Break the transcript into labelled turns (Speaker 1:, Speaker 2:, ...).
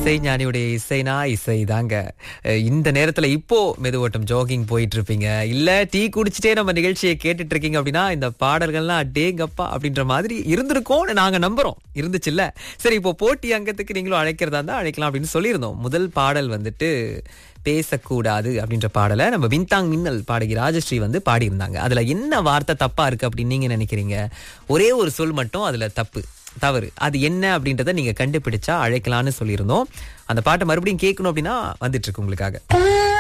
Speaker 1: இசை ஞானியுடைய இசைனா இசை தாங்க அஹ் இந்த நேரத்துல இப்போ மெதுவோட்டம் ஜாகிங் போயிட்டு இருப்பீங்க இல்ல டீ குடிச்சிட்டே நம்ம நிகழ்ச்சியை கேட்டுட்டு இருக்கீங்க அப்படின்னா இந்த பாடல்கள்லாம் அடேங்கப்பா அப்படின்ற மாதிரி இருந்திருக்கும்னு நாங்க நம்புறோம் இருந்துச்சுல்ல சரி இப்போ போட்டி அங்கத்துக்கு நீங்களும் அழைக்கிறதா இருந்தா அழைக்கலாம் அப்படின்னு சொல்லியிருந்தோம் முதல் பாடல் வந்துட்டு பேசக்கூடாது அப்படின்ற பாடலை நம்ம விந்தாங் மின்னல் பாடகி ராஜஸ்ரீ வந்து பாடியிருந்தாங்க அதுல என்ன வார்த்தை தப்பா இருக்கு அப்படின்னு நீங்க நினைக்கிறீங்க ஒரே ஒரு சொல் மட்டும் அதுல தப்பு தவறு அது என்ன அப்படின்றத நீங்க கண்டுபிடிச்சா அழைக்கலாம்னு சொல்லியிருந்தோம் அந்த பாட்டை மறுபடியும் கேட்கணும் அப்படின்னா வந்துட்டு இருக்கு உங்களுக்காக